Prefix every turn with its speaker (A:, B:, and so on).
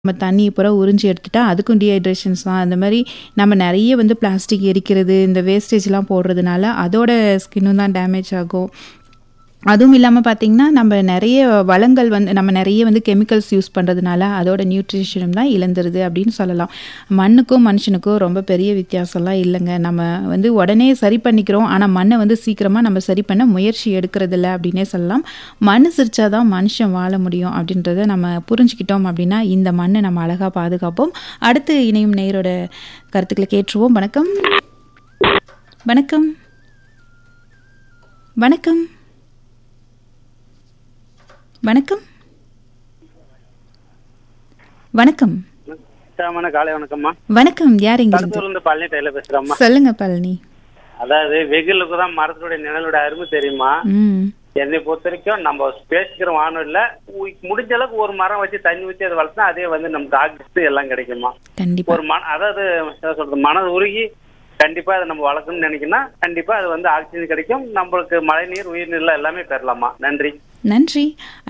A: நம்ம தண்ணியை பூரா உறிஞ்சி எடுத்துட்டா அதுக்கும் டீஹைட்ரேஷன்ஸ் தான் அந்த மாதிரி நம்ம நிறைய வந்து பிளாஸ்டிக் எரிக்கிறது இந்த வேஸ்டேஜ்லாம் போடுறதுனால அதோட ஸ்கின்னும் தான் டேமேஜ் ஆகும் அதுவும் இல்லாமல் பார்த்தீங்கன்னா நம்ம நிறைய வளங்கள் வந்து நம்ம நிறைய வந்து கெமிக்கல்ஸ் யூஸ் பண்ணுறதுனால அதோட நியூட்ரிஷனும் தான் இழந்துருது அப்படின்னு சொல்லலாம் மண்ணுக்கும் மனுஷனுக்கும் ரொம்ப பெரிய வித்தியாசம்லாம் இல்லைங்க நம்ம வந்து உடனே சரி பண்ணிக்கிறோம் ஆனால் மண்ணை வந்து சீக்கிரமாக நம்ம சரி பண்ண முயற்சி எடுக்கிறதில்ல அப்படின்னே சொல்லலாம் மண் சிரிச்சாதான் மனுஷன் வாழ முடியும் அப்படின்றத நம்ம புரிஞ்சுக்கிட்டோம் அப்படின்னா இந்த மண்ணை நம்ம அழகாக பாதுகாப்போம் அடுத்து இணையும் நேயரோட கருத்துக்களை கேட்டுருவோம் வணக்கம் வணக்கம் வணக்கம் வணக்கம் வணக்கம்
B: உற்சாகமான காலை வணக்கம்மா
A: வணக்கம் யார் இங்க இருந்து
B: கடத்தூர்ல இருந்து பழனி டைல பேசுறேம்மா
A: சொல்லுங்க பழனி
B: அதாவது வெயிலுக்கு தான் மரத்துடைய நிழலோட அருமை தெரியுமா
A: ம்
B: என்னை பொறுத்த வரைக்கும் நம்ம பேசிக்கிற வானொலியில உ- முடிஞ்ச அளவுக்கு ஒரு மரம் வச்சு தண்ணி ஊற்றி அதை வளர்த்தா அதே வந்து நமக்கு ஆக்சிஜன் எல்லாம் கிடைக்குமா
A: கண்டிப்பா
B: ஒரு மன அதாவது என்ன சொல்றது மனது உருகி கண்டிப்பா அதை நம்ம வளர்க்கணும்னு நினைக்கணும்னா கண்டிப்பா அது வந்து ஆக்சிஜன் கிடைக்கும் நம்மளுக்கு மழை நீர் உயிர் நீர்லாம் எல்லாமே பெறலாமா நன்றி
A: நன்றி